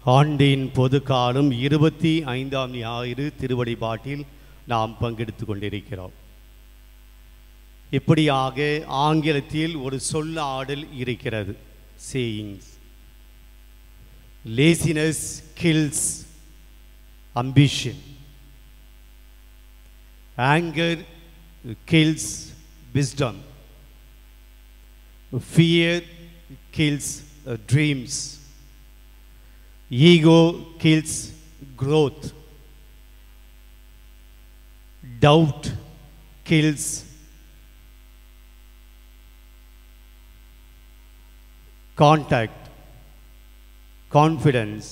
ஆண்டின் பொதுக்காலம் இருபத்தி ஐந்தாம் ஞாயிறு திருவழிபாட்டில் நாம் பங்கெடுத்து கொண்டிருக்கிறோம் இப்படியாக ஆங்கிலத்தில் ஒரு சொல்ல ஆடல் இருக்கிறது sayings laziness kills ambition anger kills wisdom fear kills uh, dreams ego kills growth doubt kills contact confidence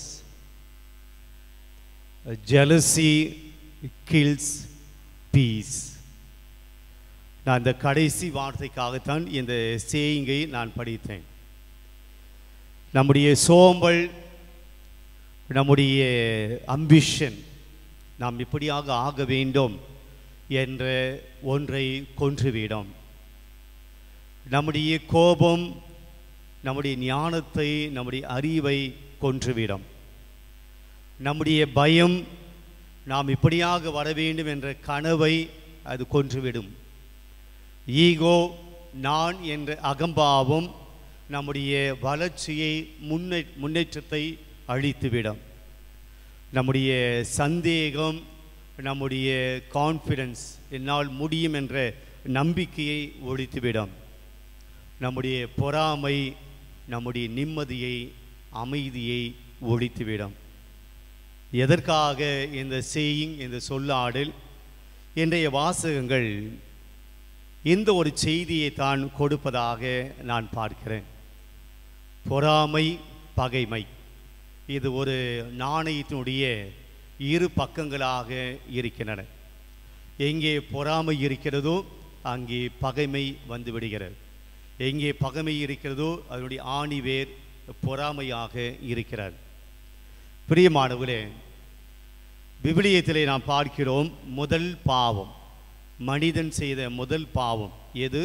jealousy kills peace நான் இந்த கடைசி வார்த்தைக்காகத்தான் இந்த சேயிங்கை நான் படித்தேன் நம்முடைய சோம்பல் நம்முடைய அம்பிஷன் நாம் இப்படியாக ஆக வேண்டும் என்ற ஒன்றை கொன்றுவிடும் நம்முடைய கோபம் நம்முடைய ஞானத்தை நம்முடைய அறிவை கொன்றுவிடும் நம்முடைய பயம் நாம் இப்படியாக வர வேண்டும் என்ற கனவை அது கொன்றுவிடும் ஈகோ நான் என்ற அகம்பாவம் நம்முடைய வளர்ச்சியை முன்னே முன்னேற்றத்தை அழித்துவிடும் நம்முடைய சந்தேகம் நம்முடைய கான்ஃபிடன்ஸ் என்னால் முடியும் என்ற நம்பிக்கையை ஒழித்துவிடும் நம்முடைய பொறாமை நம்முடைய நிம்மதியை அமைதியை ஒழித்துவிடும் எதற்காக இந்த சேயிங் இந்த சொல்லாடல் இன்றைய வாசகங்கள் இந்த ஒரு செய்தியை தான் கொடுப்பதாக நான் பார்க்கிறேன் பொறாமை பகைமை இது ஒரு நாணயத்தினுடைய இரு பக்கங்களாக இருக்கின்றன எங்கே பொறாமை இருக்கிறதோ அங்கே பகைமை வந்து விடுகிறது எங்கே பகைமை இருக்கிறதோ அதனுடைய ஆணிவேர் பொறாமையாக இருக்கிறது பிரியமானவர்களே விவிலியத்திலே நாம் பார்க்கிறோம் முதல் பாவம் மனிதன் செய்த முதல் பாவம் எது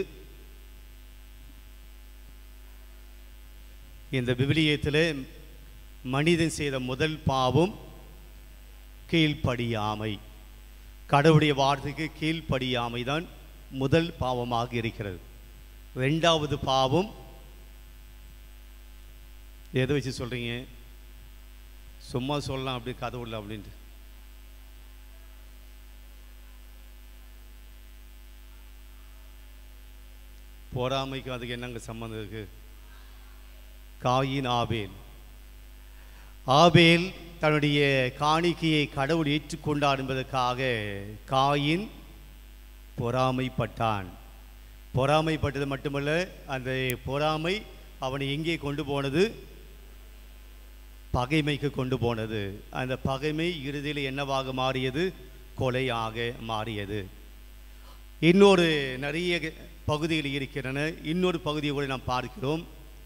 இந்த விவிலியத்தில் மனிதன் செய்த முதல் பாவம் கீழ்ப்படியாமை கடவுளுடைய வார்த்தைக்கு கீழ்ப்படியாமை தான் முதல் பாவமாக இருக்கிறது ரெண்டாவது பாவம் எதை வச்சு சொல்றீங்க சும்மா சொல்லலாம் அப்படி கதை உள்ள அப்படின்ட்டு பொறாமைக்கு அதுக்கு என்னங்க சம்மந்தம் இருக்கு காயின் ஆபேல் ஆபேல் தன்னுடைய காணிக்கையை கடவுள் ஏற்றுக்கொண்டார் என்பதற்காக காயின் பொறாமைப்பட்டான் பொறாமைப்பட்டது மட்டுமல்ல அந்த பொறாமை அவனை எங்கே கொண்டு போனது பகைமைக்கு கொண்டு போனது அந்த பகைமை இறுதியில் என்னவாக மாறியது கொலையாக மாறியது இன்னொரு நிறைய பகுதிகள் இருக்கின்றன இன்னொரு பகுதியை கூட நாம் பார்க்கிறோம்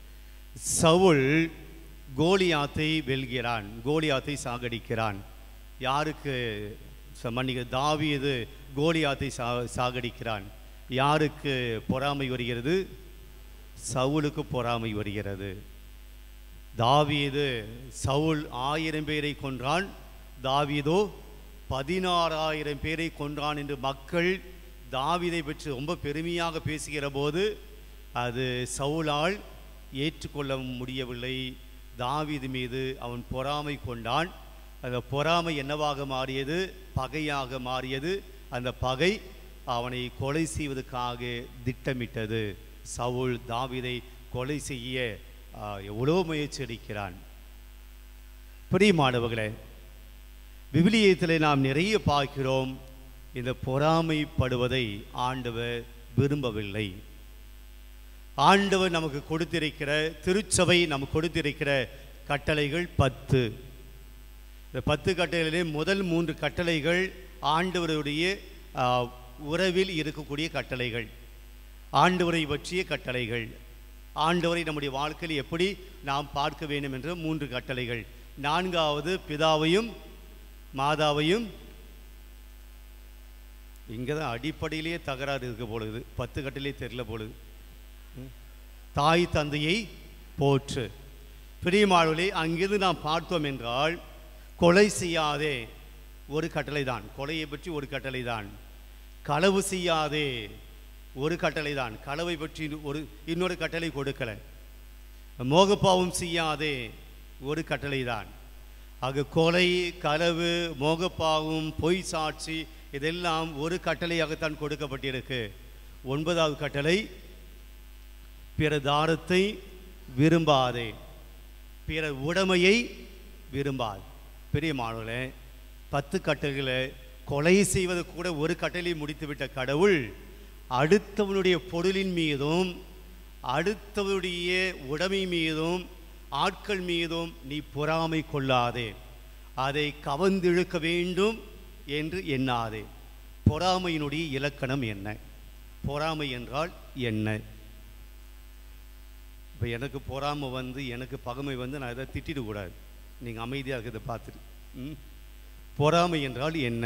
சவுல் கோலியாத்தை வெல்கிறான் கோலியாத்தை சாகடிக்கிறான் யாருக்கு ச- மன்னிக்க தாவீது கோலியாத்தை சா சாகடிக்கிறான் யாருக்கு பொறாமை வருகிறது சவுலுக்கு பொறாமை வருகிறது தாவீது சவுல் ஆயிரம் பேரை கொன்றான் தாவீதோ பதினாறாயிரம் பேரை கொன்றான் என்று மக்கள் தாவீதை பற்றி ரொம்ப பெருமையாக பேசுகிற போது அது சவுலால் ஏற்றுக்கொள்ள முடியவில்லை தாவீது மீது அவன் பொறாமை கொண்டான் அந்த பொறாமை என்னவாக மாறியது பகையாக மாறியது அந்த பகை அவனை கொலை செய்வதற்காக திட்டமிட்டது சவுல் தாவீதை கொலை செய்ய ஆ, எவ்வளோ முயற்சி எடுக்கிறான் பிரியமானவர்களே விவிலியத்திலே நாம் நிறைய பார்க்கிறோம் இந்த பொறாமைப்படுவதை ஆண்டவர் விரும்பவில்லை ஆண்டவர் நமக்கு கொடுத்திருக்கிற திருச்சபை நமக்கு கொடுத்திருக்கிற கட்டளைகள் பத்து இந்த பத்து கட்டளைகளிலே முதல் மூன்று கட்டளைகள் ஆண்டவருடைய ஆ, உறவில் இருக்கக்கூடிய கட்டளைகள் ஆண்டவரை பற்றிய கட்டளைகள் ஆண்டவரை நம்முடைய வாழ்க்கையில் எப்படி நாம் பார்க்க வேண்டும் என்ற மூன்று கட்டளைகள் நான்காவது பிதாவையும் மாதாவையும் இங்கே தான் அடிப்படையிலேயே தகராறு இருக்க பொழுது பத்து கட்டிலே தெரியல பொழுது ம். தாய் தந்தையை போற்று பிரியமானவர்களே அங்கிருந்து நாம் பார்த்தோம் என்றால் கொலை செய்யாதே ஒரு கட்டளை தான் கொலையை பற்றி ஒரு கட்டளை தான் களவு செய்யாதே ஒரு கட்டளை தான் களவை பற்றி ஒரு இன்னொரு கட்டளை கொடுக்கல மோகப்பாவம் செய்யாதே ஒரு கட்டளை தான் ஆக கொலை களவு மோகப்பாவும் பொய் சாட்சி இதெல்லாம் ஒரு கட்டளையாகத்தான் கொடுக்கப்பட்டிருக்கு ஒன்பதாவது கட்டளை பிற தாரத்தை விரும்பாதே பிற உடைமையை விரும்பாது பெரிய மாணவர்களே பத்து கட்டளைகளை கொலை செய்வது கூட ஒரு கட்டளை முடித்துவிட்ட கடவுள் அடுத்தவனுடைய பொருளின் மீதும் அடுத்தவனுடைய உடைமை மீதும் ஆட்கள் மீதும் நீ பொறாமை கொள்ளாதே அதை கவர்ந்திழுக்க வேண்டும் என்று எண்ணாதே பொறாமையினுடைய இலக்கணம் என்ன பொறாமை என்றால் என்ன இப்போ எனக்கு பொறாமை வந்து எனக்கு பகைமை வந்து நான் இதை திட்டிடக்கூடாது நீங்கள் அமைதியாக இருக்கிறத பார்த்துட்டு ம் பொறாமை என்றால் என்ன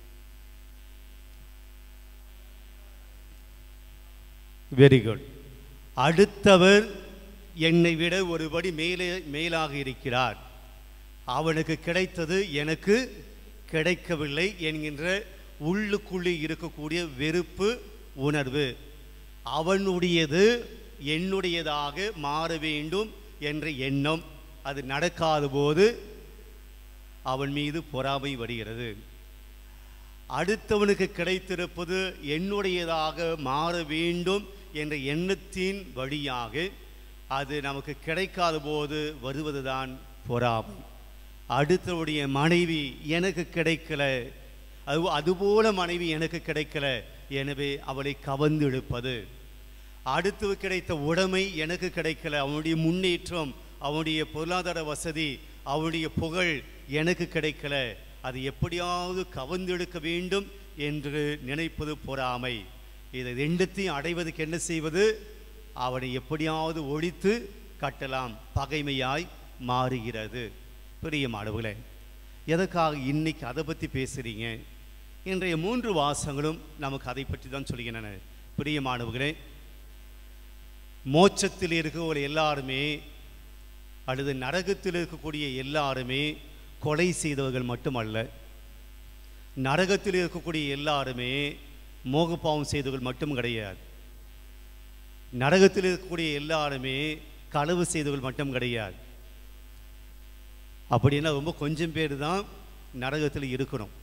வெரி குட் அடுத்தவர் என்னை விட ஒருபடி மேலே மேலாக இருக்கிறார் அவனுக்கு கிடைத்தது எனக்கு கிடைக்கவில்லை என்கின்ற உள்ளுக்குள்ளே இருக்கக்கூடிய வெறுப்பு உணர்வு அவனுடையது என்னுடையதாக மாற வேண்டும் என்ற எண்ணம் அது நடக்காத போது அவன் மீது பொறாமை வருகிறது அடுத்தவனுக்கு கிடைத்திருப்பது என்னுடையதாக மாற வேண்டும் என்ற எண்ணத்தின் வழியாக அது நமக்கு கிடைக்காத போது வருவதுதான் பொறாமை அடுத்தவருடைய மனைவி எனக்கு கிடைக்கல அது அதுபோல மனைவி எனக்கு கிடைக்கல எனவே அவளை கவர்ந்து இழுப்பது அடுத்து கிடைத்த உடைமை எனக்கு கிடைக்கல அவனுடைய முன்னேற்றம் அவனுடைய பொருளாதார வசதி அவனுடைய புகழ் எனக்கு கிடைக்கல அது எப்படியாவது கவர்ந்தெடுக்க வேண்டும் என்று நினைப்பது பொறாமை இதை ரெண்டுத்தையும் அடைவதற்கு என்ன செய்வது அவனை எப்படியாவது ஒழித்து கட்டலாம் பகைமையாய் மாறுகிறது பெரிய மாணவர்களே எதற்காக இன்னைக்கு அதை பற்றி பேசுகிறீங்க இன்றைய மூன்று வாசங்களும் நமக்கு அதை பற்றி தான் சொல்கின்றன பெரிய மாணவர்களே மோட்சத்தில் இருக்கிற எல்லாருமே அல்லது நரகத்தில் இருக்கக்கூடிய எல்லாருமே கொலை செய்தவர்கள் மட்டுமல்ல நரகத்தில் இருக்கக்கூடிய எல்லாருமே மோகப்பாவம் செய்தவர்கள் மட்டும் கிடையாது நரகத்தில் இருக்கக்கூடிய எல்லாருமே களவு செய்தவர்கள் மட்டும் கிடையாது அப்படின்னா ரொம்ப கொஞ்சம் பேர் தான் நரகத்தில் இருக்கணும்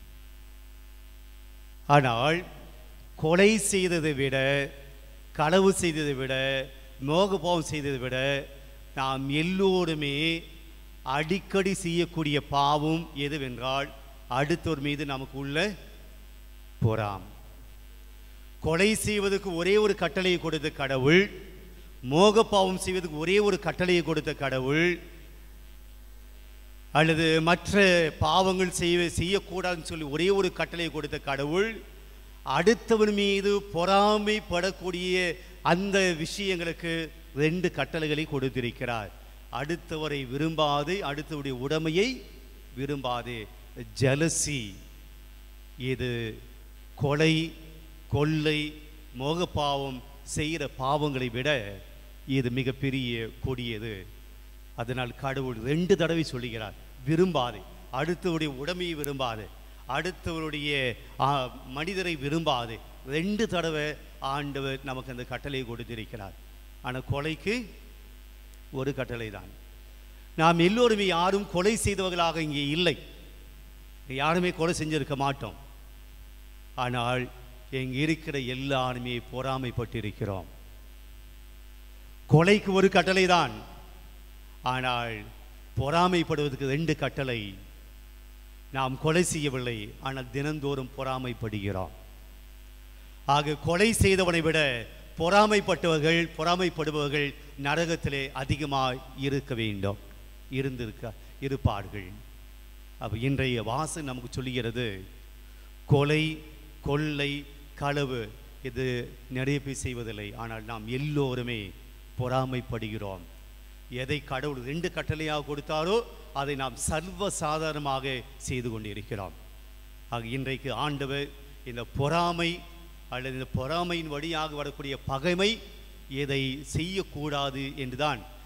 ஆனால் கொலை செய்ததை விட களவு செய்ததை விட மோகபாவம் செய்ததை விட நாம் எல்லோருமே அடிக்கடி செய்யக்கூடிய பாவம் எதுவென்றால் அடுத்தோர் மீது நமக்கு உள்ள பொறாம் கொலை செய்வதற்கு ஒரே ஒரு கட்டளையை கொடுத்த கடவுள் மோகப்பாவம் செய்வதற்கு ஒரே ஒரு கட்டளையை கொடுத்த கடவுள் அல்லது மற்ற பாவங்கள் செய்ய செய்யக்கூடாதுன்னு சொல்லி ஒரே ஒரு கட்டளை கொடுத்த கடவுள் அடுத்தவன் மீது பொறாமைப்படக்கூடிய அந்த விஷயங்களுக்கு ரெண்டு கட்டளைகளை கொடுத்திருக்கிறார் அடுத்தவரை விரும்பாது அடுத்தவருடைய உடைமையை விரும்பாது ஜலசி இது கொலை கொள்ளை மோகப்பாவம் செய்கிற பாவங்களை விட இது மிகப்பெரிய கொடியது அதனால் கடவுள் ரெண்டு தடவை சொல்லுகிறார் விரும்பாது அடுத்தவருடைய உடமையை விரும்பாது அடுத்தவருடைய ஆ, மனிதரை விரும்பாது ரெண்டு தடவை ஆண்டவர் நமக்கு அந்த கட்டளையை கொடுத்திருக்கிறார் ஆனால் கொலைக்கு ஒரு கட்டளை தான் நாம் எல்லோருமே யாரும் கொலை செய்தவர்களாக இங்கே இல்லை யாருமே கொலை செஞ்சிருக்க மாட்டோம் ஆனால் இங்கே இருக்கிற எல்லாருமே பொறாமைப்பட்டிருக்கிறோம் கொலைக்கு ஒரு கட்டளை தான் ஆனால் பொறாமைப்படுவதற்கு ரெண்டு கட்டளை நாம் கொலை செய்யவில்லை ஆனால் தினந்தோறும் பொறாமைப்படுகிறோம் ஆக கொலை செய்தவனை விட பொறாமைப்பட்டவர்கள் பொறாமைப்படுபவர்கள் நரகத்திலே அதிகமாக இருக்க வேண்டும் இருந்திருக்க இருப்பார்கள் அப்ப இன்றைய வாசம் நமக்கு சொல்லுகிறது கொலை கொள்ளை களவு இது நிறைய பேர் செய்வதில்லை ஆனால் நாம் எல்லோருமே பொறாமைப்படுகிறோம் எதை கடவுள் ரெண்டு கட்டளையாக கொடுத்தாரோ அதை நாம் சர்வ சாதாரணமாக செய்து கொண்டிருக்கிறோம் ஆக இன்றைக்கு ஆண்டவர் இந்த பொறாமை அல்லது இந்த பொறாமையின் வழியாக வரக்கூடிய பகைமை இதை செய்யக்கூடாது என்றுதான்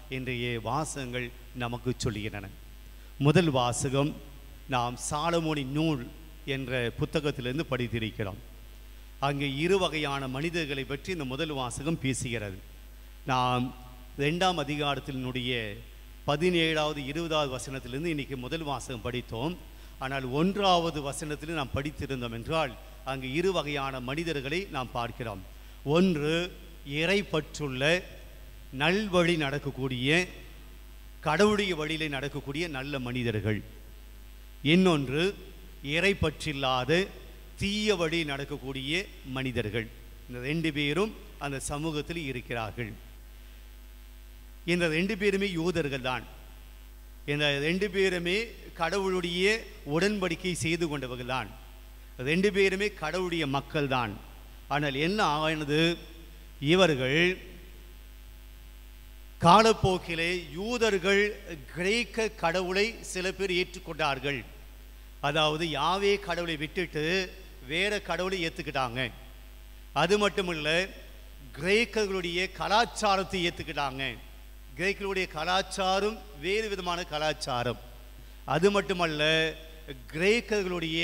இன்றைய வாசகங்கள் நமக்கு சொல்லுகின்றன முதல் வாசகம் நாம் சாலமோனின் நூல் என்ற புத்தகத்திலிருந்து படித்திருக்கிறோம் அங்கே இரு வகையான மனிதர்களை பற்றி இந்த முதல் வாசகம் பேசுகிறது நாம் ரெண்டாம் அதிகாரத்தினுடைய பதினேழாவது இருபதாவது வசனத்திலிருந்து இன்னைக்கு முதல் வாசகம் படித்தோம் ஆனால் ஒன்றாவது வசனத்தில் நாம் படித்திருந்தோம் என்றால் அங்கு இரு வகையான மனிதர்களை நாம் பார்க்கிறோம் ஒன்று இறைப்பற்றுள்ள நல்வழி நடக்கக்கூடிய கடவுளுடைய வழியிலே நடக்கக்கூடிய நல்ல மனிதர்கள் இன்னொன்று இறைப்பற்றில்லாத தீய வழி நடக்கக்கூடிய மனிதர்கள் இந்த ரெண்டு பேரும் அந்த சமூகத்தில் இருக்கிறார்கள் இந்த ரெண்டு பேருமே யூதர்கள் தான் இந்த ரெண்டு பேருமே கடவுளுடைய உடன்படிக்கை செய்து கொண்டவர்கள் தான் ரெண்டு பேருமே கடவுளுடைய மக்கள் தான் ஆனால் என்ன ஆனது இவர்கள் காலப்போக்கிலே யூதர்கள் கிரேக்க கடவுளை சில பேர் ஏற்றுக்கொண்டார்கள் அதாவது யாவே கடவுளை விட்டுட்டு வேற கடவுளை ஏற்றுக்கிட்டாங்க அது மட்டுமல்ல கிரேக்கர்களுடைய கலாச்சாரத்தை ஏற்றுக்கிட்டாங்க கிரேக்கர்களுடைய கலாச்சாரம் வேறு விதமான கலாச்சாரம் அது மட்டுமல்ல கிரேக்கர்களுடைய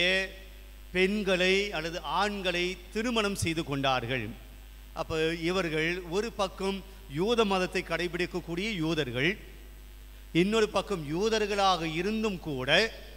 பெண்களை அல்லது ஆண்களை திருமணம் செய்து கொண்டார்கள் அப்போ இவர்கள் ஒரு பக்கம் யூத மதத்தை கடைபிடிக்கக்கூடிய யூதர்கள் இன்னொரு பக்கம் யூதர்களாக இருந்தும் கூட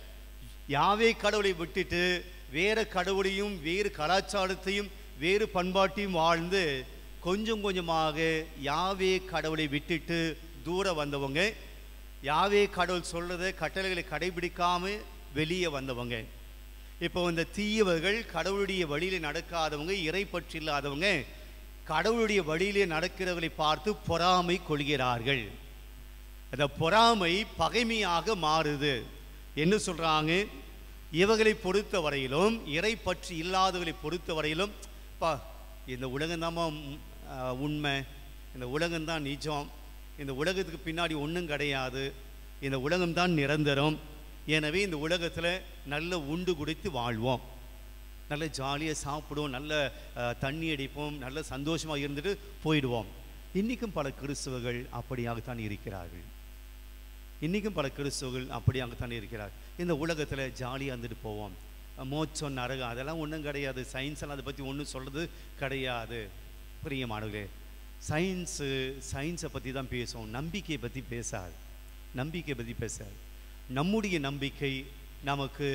யாவே கடவுளை விட்டுட்டு வேற கடவுளையும் வேறு கலாச்சாரத்தையும் வேறு பண்பாட்டையும் வாழ்ந்து கொஞ்சம் கொஞ்சமாக யாவே கடவுளை விட்டுட்டு தூர வந்தவங்க யாவே கடவுள் சொல்றத கட்டளைகளை கடைபிடிக்காம வெளியே வந்தவங்க இப்போ இந்த தீயவர்கள் கடவுளுடைய வழியில நடக்காதவங்க இறை இல்லாதவங்க கடவுளுடைய வழியிலே நடக்கிறவர்களை பார்த்து பொறாமை கொள்கிறார்கள் அந்த பொறாமை பகைமையாக மாறுது என்ன சொல்றாங்க இவர்களை பொறுத்த வரையிலும் இறை பற்றி இல்லாதவர்களை பொறுத்த வரையிலும் பா இந்த உலகம்தாம்மா உம், ஆஹ், உண்மை இந்த உலகம்தான் நிஜம் இந்த உலகத்துக்கு பின்னாடி ஒன்றும் கிடையாது இந்த உலகம்தான் நிரந்தரம் எனவே இந்த உலகத்தில் நல்ல உண்டு குடித்து வாழ்வோம் நல்ல ஜாலியாக சாப்பிடுவோம் நல்ல அஹ், தண்ணி அடிப்போம் நல்ல சந்தோஷமாக இருந்துட்டு போயிடுவோம் இன்றைக்கும் பல கிறிஸ்தவர்கள் அப்படியாகத்தான் இருக்கிறார்கள் இன்றைக்கும் பல கிறிஸ்தவர்கள் அப்படியாகத்தான் இருக்கிறார் இந்த உலகத்தில் ஜாலியாக இருந்துட்டு போவோம் மோச்சம் நரகம் அதெல்லாம் ஒன்றும் கிடையாது சயின்ஸ் எல்லாம் அதை பற்றி ஒன்றும் சொல்கிறது கிடையாது பிரியமானவர்களே சயின்ஸு சயின்ஸை பற்றி தான் பேசும் நம்பிக்கையை பற்றி பேசாது நம்பிக்கையை பற்றி பேசாது நம்முடைய நம்பிக்கை நமக்கு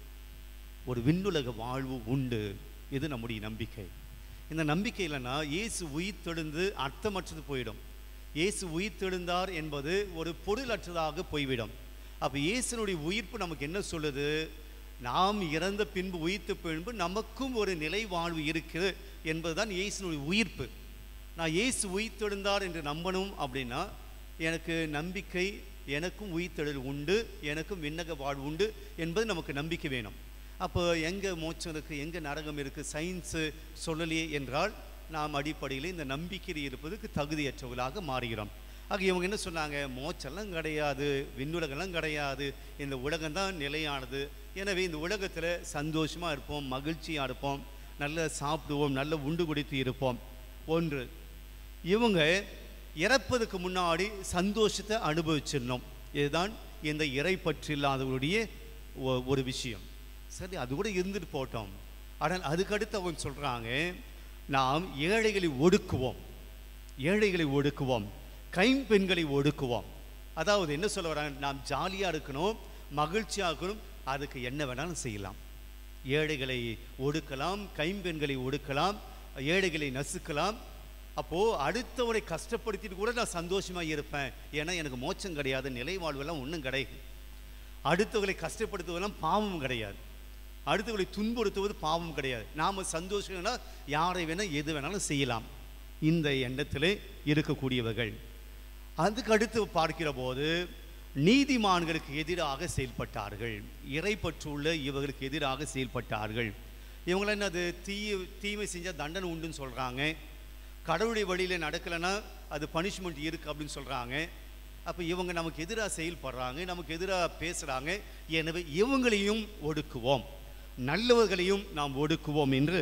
ஒரு விண்ணுலக வாழ்வு உண்டு இது நம்முடைய நம்பிக்கை இந்த நம்பிக்கை இல்லைன்னா இயேசு உயிர்த்தெழுந்து அர்த்தமற்றது போயிடும் இயேசு உயிர்த்தெழுந்தார் என்பது ஒரு பொருளற்றதாக போய்விடும் அப்போ இயேசுனுடைய உயிர்ப்பு நமக்கு என்ன சொல்லுது நாம் இறந்த பின்பு உயிர்த்த பின்பு நமக்கும் ஒரு நிலை வாழ்வு இருக்குது என்பதுதான் இயேசுனுடைய உயிர்ப்பு நான் இயேசு உயிர்த்தெழுந்தார் என்று நம்பணும் அப்படின்னா எனக்கு நம்பிக்கை எனக்கும் உயிர்த்தெழல் உண்டு எனக்கும் விண்ணக வாழ்வு உண்டு என்பது நமக்கு நம்பிக்கை வேணும் அப்போ எங்கே மோட்சம் இருக்குது எங்கே நரகம் இருக்குது சயின்ஸு சொல்லலையே என்றால் நாம் அடிப்படையில் இந்த நம்பிக்கையில் இருப்பதுக்கு தகுதியற்றவர்களாக மாறுகிறோம் ஆக இவங்க என்ன சொன்னாங்க மோச்செல்லாம் கிடையாது விண்ணுலகெல்லாம் கிடையாது இந்த உலகம்தான் நிலையானது எனவே இந்த உலகத்தில் சந்தோஷமாக இருப்போம் மகிழ்ச்சியாக இருப்போம் நல்ல சாப்பிடுவோம் நல்ல உண்டு குடித்து இருப்போம் ஒன்று இவங்க இறப்பதுக்கு முன்னாடி சந்தோஷத்தை அனுபவிச்சிடணும் இதுதான் இந்த இறை பற்றில்லாதவருடைய ஒ- ஒரு விஷயம் சரி அது கூட இருந்துட்டு போட்டோம் ஆனால் அதுக்கடுத்து அவங்க சொல்கிறாங்க நாம் ஏழைகளை ஒடுக்குவோம் ஏழைகளை ஒடுக்குவோம் கைம்பெண்களை ஒடுக்குவோம் அதாவது என்ன சொல்ல வராங்க நாம் ஜாலியாக இருக்கணும் மகிழ்ச்சியாக இருக்கணும் அதுக்கு என்ன வேணாலும் செய்யலாம் ஏழைகளை ஒடுக்கலாம் கைம்பெண்களை ஒடுக்கலாம் ஏழைகளை நசுக்கலாம் அப்போது அடுத்தவரை கஷ்டப்படுத்திட்டு கூட நான் சந்தோஷமாக இருப்பேன் ஏன்னா எனக்கு மோட்சம் கிடையாது நிலை வாழ்வெல்லாம் ஒன்றும் கிடையாது அடுத்தவர்களை கஷ்டப்படுத்துவதெல்லாம் பாவம் கிடையாது அடுத்தவர்களை துன்புறுத்துவது பாவம் கிடையாது நாம் சந்தோஷம்னா யாரை வேணால் எது வேணாலும் செய்யலாம் இந்த எண்ணத்திலே இருக்கக்கூடியவர்கள் அதுக்கு அடுத்து பார்க்கிற போது நீதிமான்களுக்கு எதிராக செயல்பட்டார்கள் இறைப்பற்றுள்ள இவர்களுக்கு எதிராக செயல்பட்டார்கள் இவங்கள என்னது தீய தீமை செஞ்சால் தண்டனை உண்டுன்னு சொல்கிறாங்க கடவுளுடைய வழியில் நடக்கலைன்னா அது பனிஷ்மெண்ட் இருக்குது அப்படின்னு சொல்கிறாங்க அப்போ இவங்க நமக்கு எதிராக செயல்படுறாங்க நமக்கு எதிராக பேசுகிறாங்க எனவே இவங்களையும் ஒடுக்குவோம் நல்லவர்களையும் நாம் ஒடுக்குவோம் என்று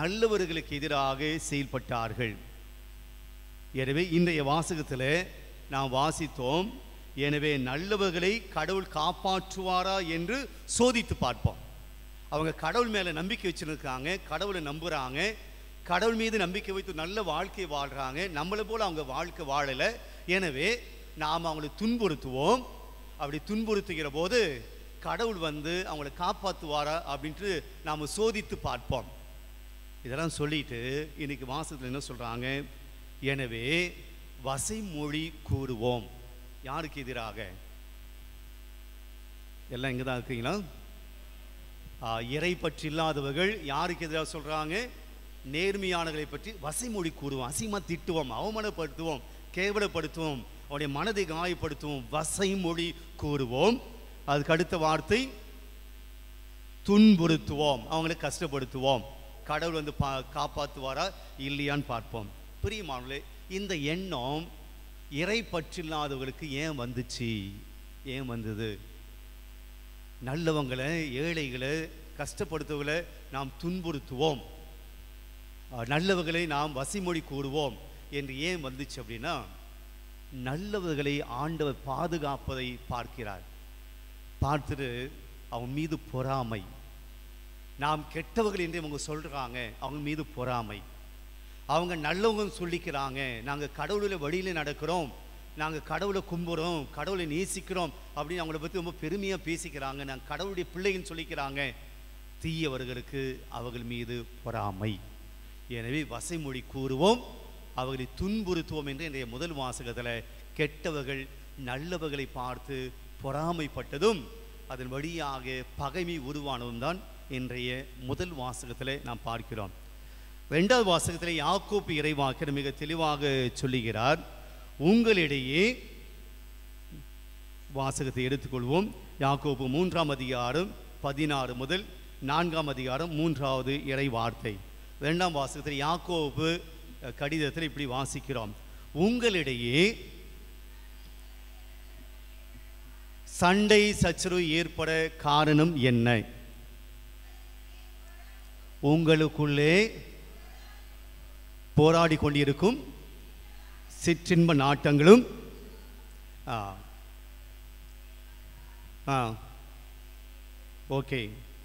நல்லவர்களுக்கு எதிராக செயல்பட்டார்கள் எனவே இன்றைய வாசகத்தில் நாம் வாசித்தோம் எனவே நல்லவர்களை கடவுள் காப்பாற்றுவாரா என்று சோதித்து பார்ப்போம் அவங்க கடவுள் மேலே நம்பிக்கை வச்சுருக்காங்க கடவுளை நம்புகிறாங்க கடவுள் மீது நம்பிக்கை வைத்து நல்ல வாழ்க்கை வாழ்கிறாங்க நம்மளை போல் அவங்க வாழ்க்கை வாழலை எனவே நாம் அவங்களை துன்புறுத்துவோம் அப்படி துன்புறுத்துகிற போது கடவுள் வந்து அவங்கள காப்பாற்றுவாரா அப்படின்ட்டு நாம் சோதித்து பார்ப்போம் இதெல்லாம் சொல்லிட்டு இன்னைக்கு வாசத்தில் என்ன சொல்கிறாங்க எனவே வசைமொழி கூறுவோம் யாருக்கு எதிராக எல்லாம் இங்கே தான் இருக்கீங்களா ஆ, இறை பற்றி இல்லாதவர்கள் யாருக்கு எதிராக சொல்றாங்க நேர்மையானவர்களை பற்றி வசைமொழி கூறுவோம் அசிங்கமாக திட்டுவோம் அவமானப்படுத்துவோம் கேவலப்படுத்துவோம் அவருடைய மனதை காயப்படுத்துவோம் வசைமொழி கூறுவோம் அதுக்கு அடுத்த வார்த்தை துன்புறுத்துவோம் அவங்களை கஷ்டப்படுத்துவோம் கடவுள் வந்து பா காப்பாற்றுவாரா இல்லையான்னு பார்ப்போம் பிரியமானவர்களே இந்த எண்ணம் இறை பற்றில்லாதவர்களுக்கு ஏன் வந்துச்சு ஏன் வந்தது நல்லவங்களை ஏழைகளை கஷ்டப்படுத்தவங்களை நாம் துன்புறுத்துவோம் அஹ், நல்லவர்களை நாம் வசிமொழி கூறுவோம் என்று ஏன் வந்துச்சு அப்படின்னா நல்லவர்களை ஆண்டவர் பாதுகாப்பதை பார்க்கிறார் பார்த்துட்டு அவன் மீது பொறாமை நாம் கெட்டவர்கள் என்று இவங்க சொல்றாங்க அவங்க மீது பொறாமை அவங்க நல்லவங்கன்னு சொல்லிக்கிறாங்க நாங்கள் கடவுளோட வழியில் நடக்கிறோம் நாங்கள் கடவுளை கும்புறோம் கடவுளை நேசிக்கிறோம் அப்படின்னு அவங்கள பற்றி ரொம்ப பெருமையாக பேசிக்கிறாங்க நாங்கள் கடவுளுடைய பிள்ளைன்னு சொல்லிக்கிறாங்க தீயவர்களுக்கு அவர்கள் மீது பொறாமை எனவே வசைமொழி கூறுவோம் அவர்களை துன்புறுத்துவோம் என்று இன்றைய முதல் வாசகத்தில் கெட்டவர்கள் நல்லவர்களை பார்த்து பொறாமைப்பட்டதும் அதன் வழியாக பகைமை உருவானதும் தான் இன்றைய முதல் வாசகத்தில் நாம் பார்க்கிறோம் ரெண்டாவது வாசகத்தில் யாக்கோப்பு இறைவாக்கர் மிக தெளிவாக சொல்லுகிறார் உங்களிடையே வாசகத்தை எடுத்துக்கொள்வோம் யாக்கோப்பு மூன்றாம் அதிகாரம் பதினாறு முதல் நான்காம் அதிகாரம் மூன்றாவது இறை வார்த்தை ரெண்டாம் வாசகத்தில் யாக்கோப்பு அஹ், கடிதத்தில் இப்படி வாசிக்கிறோம் உங்களிடையே சண்டை சச்சரவு ஏற்பட காரணம் என்ன உங்களுக்குள்ளே போராடி கொண்டிருக்கும் சிற்றின்ப நாட்டங்களும் ஆ ஆ ஓகே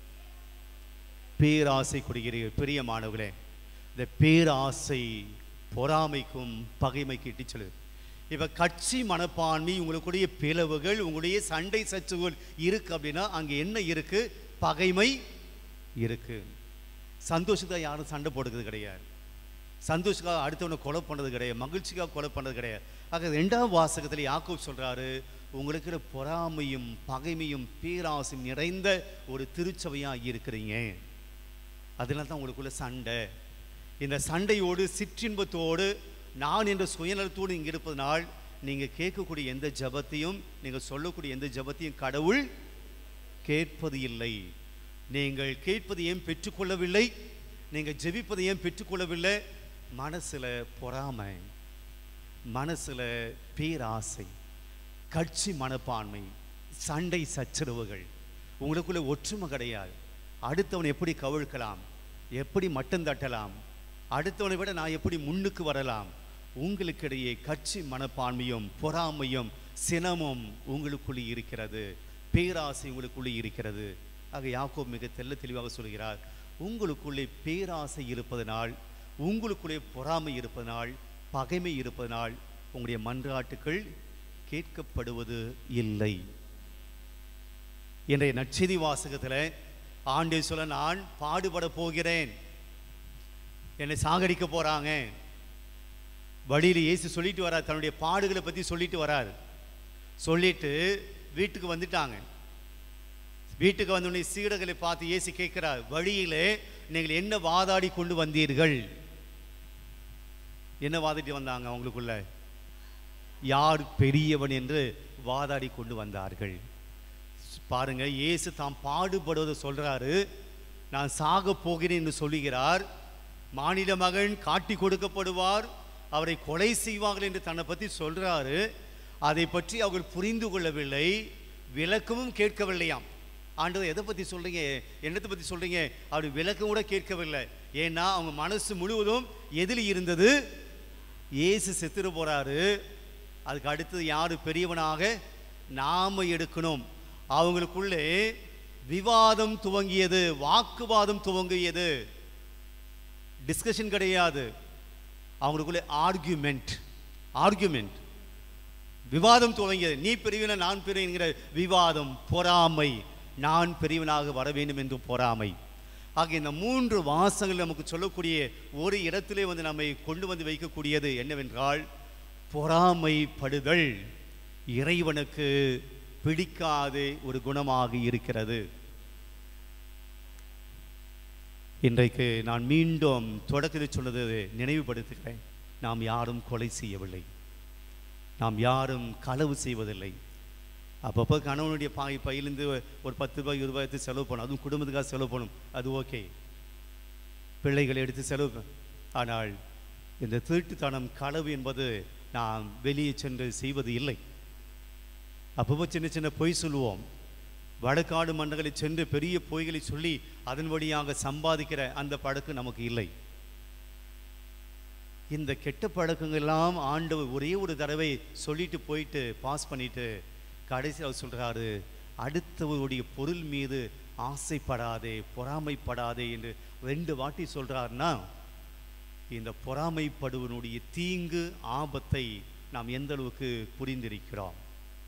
பேராசை கொடுக்கிறீர்கள் பிரியமானவர்களே இந்த பேராசை பொறாமைக்கும் பகைமைக்கு இட்டுச் செல்லுது இப்போ கட்சி மனப்பான்மை உங்களுடைய பிளவுகள் உங்களுடைய சண்டை சச்சுகள் இருக்கு அப்படின்னா அங்கே என்ன இருக்கு பகைமை இருக்கு சந்தோஷத்தை யாரும் சண்டை போடுறது கிடையாது சந்தோஷத்துக்காக அடுத்தவனை கொலை பண்ணது கிடையாது மகிழ்ச்சிக்காக கொலை பண்ணது கிடையாது ஆக ரெண்டாவது வாசகத்தில் யாக்கோப் சொல்றாரு உங்களுக்கு இருக்கிற பொறாமையும் பகைமையும் பேராசையும் நிறைந்த ஒரு திருச்சபையாக இருக்கிறீங்க அதனால தான் உங்களுக்குள்ள சண்டை இந்த சண்டையோடு சிற்றின்பத்தோடு நான் என்ற சுயநலத்தோடு இங்கே இருப்பதனால் நீங்கள் கேட்கக்கூடிய எந்த ஜபத்தையும் நீங்கள் சொல்லக்கூடிய எந்த ஜபத்தையும் கடவுள் கேட்பது இல்லை நீங்கள் கேட்பது ஏன் பெற்றுக்கொள்ளவில்லை நீங்கள் ஜெபிப்பதை ஏன் பெற்றுக்கொள்ளவில்லை மனசில் பொறாமை மனசில் பேராசை கட்சி மனப்பான்மை சண்டை சச்சரவுகள் உங்களுக்குள்ள ஒற்றுமை கிடையாது அடுத்தவனை எப்படி கவிழ்க்கலாம் எப்படி மட்டம் தட்டலாம் அடுத்தவனை விட நான் எப்படி முன்னுக்கு வரலாம் உங்களுக்கிடையே கட்சி மனப்பான்மையும் பொறாமையும் சினமும் உங்களுக்குள்ளே இருக்கிறது பேராசை உங்களுக்குள்ளே இருக்கிறது ஆக யாக்கோப் மிக தெள்ள தெளிவாக சொல்கிறார் உங்களுக்குள்ளே பேராசை இருப்பதனால் உங்களுக்குள்ளே பொறாமை இருப்பதனால் பகைமை இருப்பதனால் உங்களுடைய மன்றாட்டுக்கள் கேட்கப்படுவது இல்லை இன்றைய நற்செய்தி வாசகத்தில் ஆண்டே சொல்ல நான் பாடுபட போகிறேன் என்னை சாகடிக்க போறாங்க வழியில் இயேசு சொல்லிட்டு வரார் தன்னுடைய பாடுகளை பற்றி சொல்லிட்டு வரார் சொல்லிட்டு வீட்டுக்கு வந்துட்டாங்க வீட்டுக்கு வந்தோடனே சீடர்களை பார்த்து இயேசு கேட்கிறார் வழியிலே நீங்கள் என்ன வாதாடி கொண்டு வந்தீர்கள் என்ன வாதிட்டு வந்தாங்க அவங்களுக்குள்ள யார் பெரியவன் என்று வாதாடி கொண்டு வந்தார்கள் பாருங்க இயேசு தாம் பாடுபடுவதை சொல்றாரு நான் சாக போகிறேன் என்று சொல்லுகிறார் மானிட மகன் காட்டி கொடுக்கப்படுவார் அவரை கொலை செய்வார்கள் என்று தன்னை பற்றி சொல்றாரு அதை பற்றி அவர்கள் புரிந்து கொள்ளவில்லை விளக்கமும் கேட்கவில்லையாம் ஆண்டவர் எதை பற்றி சொல்றீங்க என்னத்தை பற்றி சொல்றீங்க அப்படி விளக்கம் கூட கேட்கவில்லை ஏன்னா அவங்க மனசு முழுவதும் எதில் இருந்தது இயேசு செத்துட்டு போறாரு அதுக்கு அடுத்தது யார் பெரியவனாக நாம எடுக்கணும் அவங்களுக்குள்ளே விவாதம் துவங்கியது வாக்குவாதம் துவங்கியது டிஸ்கஷன் கிடையாது அவங்களுக்குள்ளே ஆர்கியூமெண்ட் ஆர்கியூமெண்ட் விவாதம் துவங்கியது நீ பெரியவன நான் பெரியவன்கிற விவாதம் பொறாமை நான் பெரியவனாக வர வேண்டும் என்று பொறாமை ஆக இந்த மூன்று வாசங்கள் நமக்கு சொல்லக்கூடிய ஒரு இடத்திலே வந்து நம்மை கொண்டு வந்து வைக்கக்கூடியது என்னவென்றால் பொறாமைப்படுதல் இறைவனுக்கு பிடிக்காத ஒரு குணமாக இருக்கிறது இன்றைக்கு நான் மீண்டும் தொடக்கத்தில் சொன்னது நினைவுபடுத்துகிறேன் நாம் யாரும் கொலை செய்யவில்லை நாம் யாரும் களவு செய்வதில்லை அப்பப்போ கணவனுடைய பாய் பையிலிருந்து ஒரு பத்து ரூபாய் இருபது ரூபாய் எடுத்து செலவு பண்ணணும் அதுவும் குடும்பத்துக்காக செலவு பண்ணணும் அது ஓகே பிள்ளைகளை எடுத்து செலவு பண்ண- ஆனால் இந்த திருட்டுத்தனம் களவு என்பது நாம் வெளியே சென்று செய்வது இல்லை அப்பப்போ சின்ன சின்ன பொய் சொல்லுவோம் வடக்காடு மண்டங்களில் சென்று பெரிய பொய்களை சொல்லி அதன் வழியாக சம்பாதிக்கிற அந்த பழக்கம் நமக்கு இல்லை இந்த கெட்ட பழக்கங்கள் எல்லாம் ஆண்டவர் ஒரே ஒரு தடவை சொல்லிட்டு போயிட்டு பாஸ் பண்ணிட்டு கடைசி அவர் சொல்றாரு அடுத்தவருடைய பொருள் மீது ஆசைப்படாதே பொறாமைப்படாதே என்று ரெண்டு வாட்டி சொல்றாருன்னா இந்த பொறாமைப்படுவனுடைய தீங்கு ஆபத்தை நாம் எந்த அளவுக்கு புரிந்திருக்கிறோம்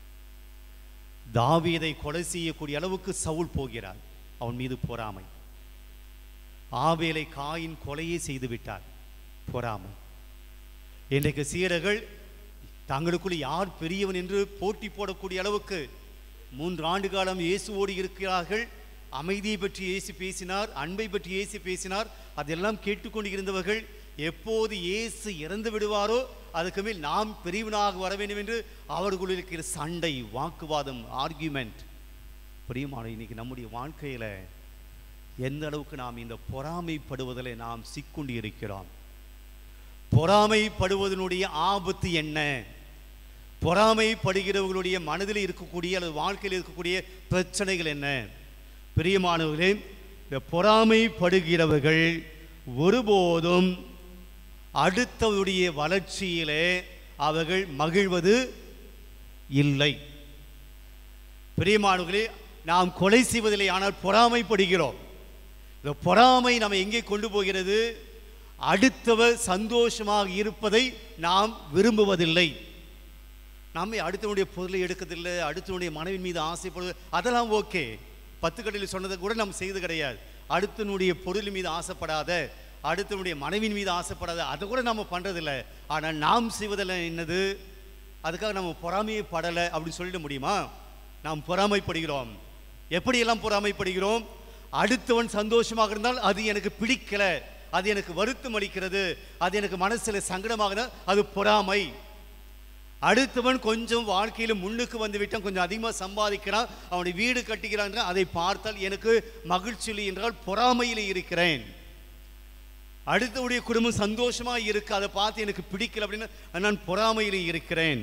தாவீதை கொலை செய்யக்கூடிய அளவுக்கு சவுல் போகிறார் அவன் மீது பொறாமை ஆவேலை காயின் கொலையை செய்து விட்டார் பொறாமை இன்றைக்கு சீடர்கள் தங்களுக்குள் யார் பெரியவன் என்று போட்டி போடக்கூடிய அளவுக்கு மூன்று ஆண்டு காலம் இயேசுவோடு இருக்கிறார்கள் அமைதியை பற்றி இயேசு பேசினார் அன்பை பற்றி இயேசு பேசினார் அதெல்லாம் கேட்டுக்கொண்டு இருந்தவர்கள் எப்போது இயேசு இறந்து விடுவாரோ அதுக்கு மேல் நாம் பெரியவனாக வர வேண்டும் என்று அவர்களுள் இருக்கிற சண்டை வாக்குவாதம் ஆர்கியூமெண்ட் பிரியமான இன்னைக்கு நம்முடைய வாழ்க்கையில எந்த அளவுக்கு நாம் இந்த பொறாமைப்படுவதில் நாம் சிக்குண்டு இருக்கிறோம் பொறாமைப்படுவதனுடைய ஆபத்து என்ன பொறாமைப்படுகிறவர்களுடைய மனதில் இருக்கக்கூடிய அல்லது வாழ்க்கையில் இருக்கக்கூடிய பிரச்சனைகள் என்ன பிரியமானவர்களே இந்த பொறாமைப்படுகிறவர்கள் ஒருபோதும் அடுத்தவருடைய வளர்ச்சியிலே அவர்கள் மகிழ்வது இல்லை பிரியமானவர்களே நாம் கொலை செய்வதில்லை ஆனால் பொறாமைப்படுகிறோம் இந்த பொறாமை நம்ம எங்கே கொண்டு போகிறது அடுத்தவர் சந்தோஷமாக இருப்பதை நாம் விரும்புவதில்லை நம்மை அடுத்தவனுடைய பொருளை எடுக்கதில்லை அடுத்தவனுடைய மனைவின் மீது ஆசைப்படுவது அதெல்லாம் ஓகே பத்து கடையில் சொன்னதை கூட நம்ம செய்து கிடையாது அடுத்தனுடைய பொருள் மீது ஆசைப்படாத அடுத்தவனுடைய மனைவின் மீது ஆசைப்படாத அதை கூட நம்ம பண்றதில்லை ஆனால் நாம் செய்வதில் என்னது அதுக்காக நம்ம பொறாமையை படலை அப்படின்னு சொல்லிட முடியுமா நாம் பொறாமைப்படுகிறோம் எப்படியெல்லாம் பொறாமைப்படுகிறோம் அடுத்தவன் சந்தோஷமாக இருந்தால் அது எனக்கு பிடிக்கல அது எனக்கு வருத்தம் அளிக்கிறது அது எனக்கு மனசுல சங்கடமாக அது பொறாமை அடுத்தவன் கொஞ்சம் வாழ்க்கையில முன்னுக்கு வந்து விட்டான் கொஞ்சம் அதிகமாக சம்பாதிக்கிறான் அவனுடைய வீடு கட்டுகிறான் என்றால் அதை பார்த்தால் எனக்கு மகிழ்ச்சி இல்லை என்றால் பொறாமையில் இருக்கிறேன் அடுத்தவுடைய குடும்பம் சந்தோஷமா இருக்கு அதை பார்த்து எனக்கு பிடிக்கல அப்படின்னு நான் பொறாமையில் இருக்கிறேன்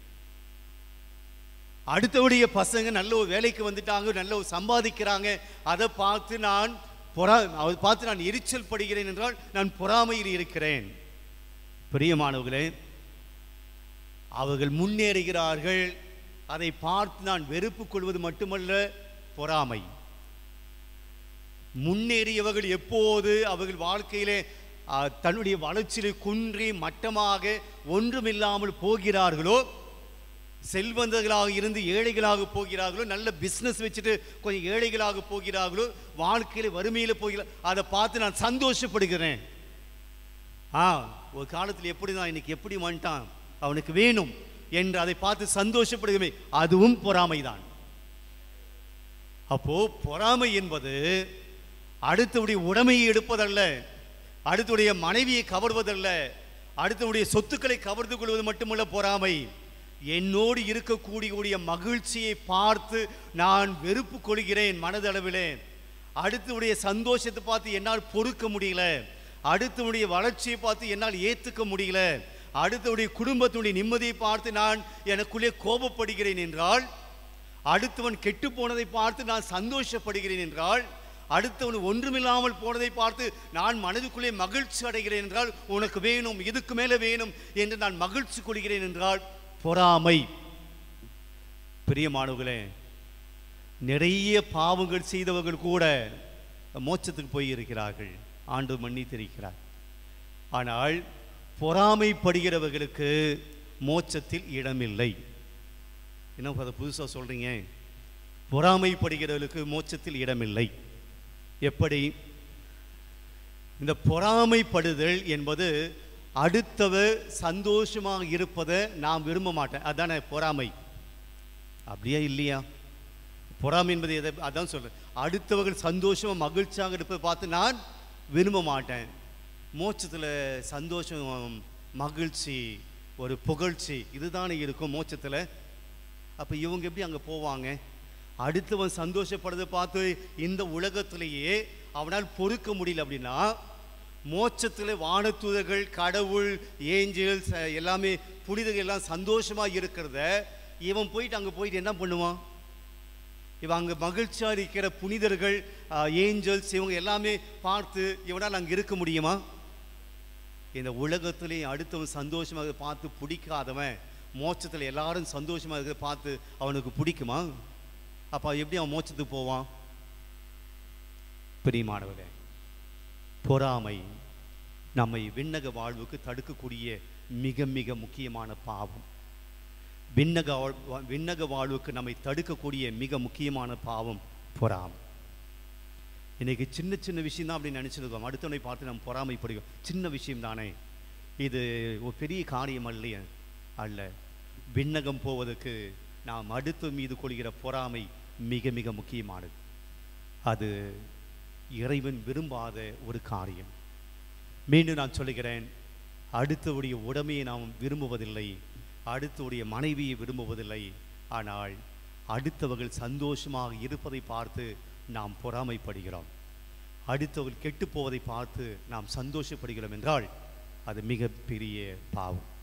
அடுத்தவுடைய பசங்க நல்ல ஒரு வேலைக்கு வந்துட்டாங்க நல்ல ஒரு சம்பாதிக்கிறாங்க அதை பார்த்து நான் பொறா அதை பார்த்து நான் எரிச்சல் படுகிறேன் என்றால் நான் பொறாமையில் இருக்கிறேன் பிரியமானவர்களே அவர்கள் முன்னேறுகிறார்கள் அதை பார்த்து நான் வெறுப்பு கொள்வது மட்டுமல்ல பொறாமை முன்னேறியவர்கள் எப்போது அவர்கள் வாழ்க்கையிலே ஆ, தன்னுடைய வளர்ச்சியிலே குன்றி மட்டமாக ஒன்றுமில்லாமல் போகிறார்களோ செல்வந்தர்களாக இருந்து ஏழைகளாக போகிறார்களோ நல்ல பிஸ்னஸ் வச்சுட்டு கொஞ்சம் ஏழைகளாக போகிறார்களோ வாழ்க்கையில வறுமையில் போகிறார் அதை பார்த்து நான் சந்தோஷப்படுகிறேன் ஆ ஒரு காலத்தில் எப்படி தான் இன்னைக்கு எப்படி வந்துட்டான் அவனுக்கு வேணும் என்று அதை பார்த்து சந்தோஷப்படுகிறமே அதுவும் பொறாமைதான் அப்போ பொறாமை என்பது அடுத்தவுடைய உடைமையை எடுப்பதல்ல அடுத்தவுடைய மனைவியை கவர்வதல்ல அடுத்தவுடைய சொத்துக்களை கவர்ந்து கொள்வது மட்டுமல்ல பொறாமை என்னோடு இருக்கக்கூடிய மகிழ்ச்சியை பார்த்து நான் வெறுப்பு கொள்கிறேன் மனதளவிலே அடுத்தவுடைய சந்தோஷத்தை பார்த்து என்னால் பொறுக்க முடியல அடுத்தவனுடைய வளர்ச்சியை பார்த்து என்னால் ஏற்றுக்க முடியல அடுத்தவனுடைய குடும்பத்தினுடைய நிம்மதியை பார்த்து நான் எனக்குள்ளே கோபப்படுகிறேன் என்றால் அடுத்தவன் கெட்டு போனதை பார்த்து நான் சந்தோஷப்படுகிறேன் என்றால் அடுத்தவன் ஒன்றுமில்லாமல் போனதை பார்த்து நான் மனதுக்குள்ளே மகிழ்ச்சி அடைகிறேன் என்றால் உனக்கு வேணும் இதுக்கு மேலே வேணும் என்று நான் மகிழ்ச்சி கொள்கிறேன் என்றால் பொறாமை பிரியமானவர்களே நிறைய பாவங்கள் செய்தவர்கள் கூட மோட்சத்துக்கு போய் இருக்கிறார்கள் ஆண்டு மன்னித்திருக்கிறார் ஆனால் பொறாமைப்படுகிறவர்களுக்கு மோட்சத்தில் இடமில்லை என்ன அதை புதுசாக சொல்றீங்க பொறாமைப்படுகிறவர்களுக்கு மோட்சத்தில் இடமில்லை எப்படி இந்த பொறாமைப்படுதல் என்பது அடுத்தவர் சந்தோஷமாக இருப்பதை நான் விரும்ப மாட்டேன் அதானே பொறாமை அப்படியா இல்லையா பொறாமை என்பது எதை அதான் சொல்றேன் அடுத்தவர்கள் சந்தோஷமாக மகிழ்ச்சியாக இருப்பதை பார்த்து நான் விரும்ப மாட்டேன் மோட்சத்தில் சந்தோஷம் மகிழ்ச்சி ஒரு புகழ்ச்சி இதுதானே இருக்கும் மோட்சத்தில் அப்போ இவங்க எப்படி அங்கே போவாங்க அடுத்தவன் சந்தோஷப்படுறதை பார்த்து இந்த உலகத்திலேயே அவனால் பொறுக்க முடியல அப்படின்னா மோட்சத்தில் வானத்தூதர்கள் கடவுள் ஏஞ்சல்ஸ் எல்லாமே புனிதர்கள் எல்லாம் சந்தோஷமாக இருக்கிறத இவன் போயிட்டு அங்கே போயிட்டு என்ன பண்ணுவான் இவன் அங்கே மகிழ்ச்சியாக இருக்கிற புனிதர்கள் ஏஞ்சல்ஸ் இவங்க எல்லாமே பார்த்து இவனால் அங்கே இருக்க முடியுமா இந்த உலகத்திலே அடுத்தவன் சந்தோஷமாக பார்த்து பிடிக்காதவன் மோட்சத்தில் எல்லாரும் சந்தோஷமாக இருக்கிறத பார்த்து அவனுக்கு பிடிக்குமா அப்போ எப்படி அவன் மோட்சத்துக்கு போவான் பிரியமானவரே பொறாமை நம்மை விண்ணக வாழ்வுக்கு தடுக்கக்கூடிய மிக மிக முக்கியமான பாவம் விண்ணக வாழ்- விண்ணக வாழ்வுக்கு நம்மை தடுக்கக்கூடிய மிக முக்கியமான பாவம் பொறாமை இன்னைக்கு சின்ன சின்ன விஷயம் தான் அப்படின்னு நினச்சிருக்கோம் அடுத்தவனை பார்த்து நம்ம பொறாமைப்படுகிறோம் சின்ன விஷயம் தானே இது ஒரு பெரிய காரியம் அல்லையே அல்ல விண்ணகம் போவதற்கு நாம் அடுத்த மீது கொள்கிற பொறாமை மிக மிக முக்கியமானது அது இறைவன் விரும்பாத ஒரு காரியம் மீண்டும் நான் சொல்லுகிறேன் அடுத்தவுடைய உடமையை நாம் விரும்புவதில்லை அடுத்தவுடைய மனைவியை விரும்புவதில்லை ஆனால் அடுத்தவர்கள் சந்தோஷமாக இருப்பதை பார்த்து நாம் பொறாமைப்படுகிறோம் அடுத்தவர்கள் கெட்டு போவதை பார்த்து நாம் சந்தோஷப்படுகிறோம் என்றால் அது மிகப்பெரிய பாவம்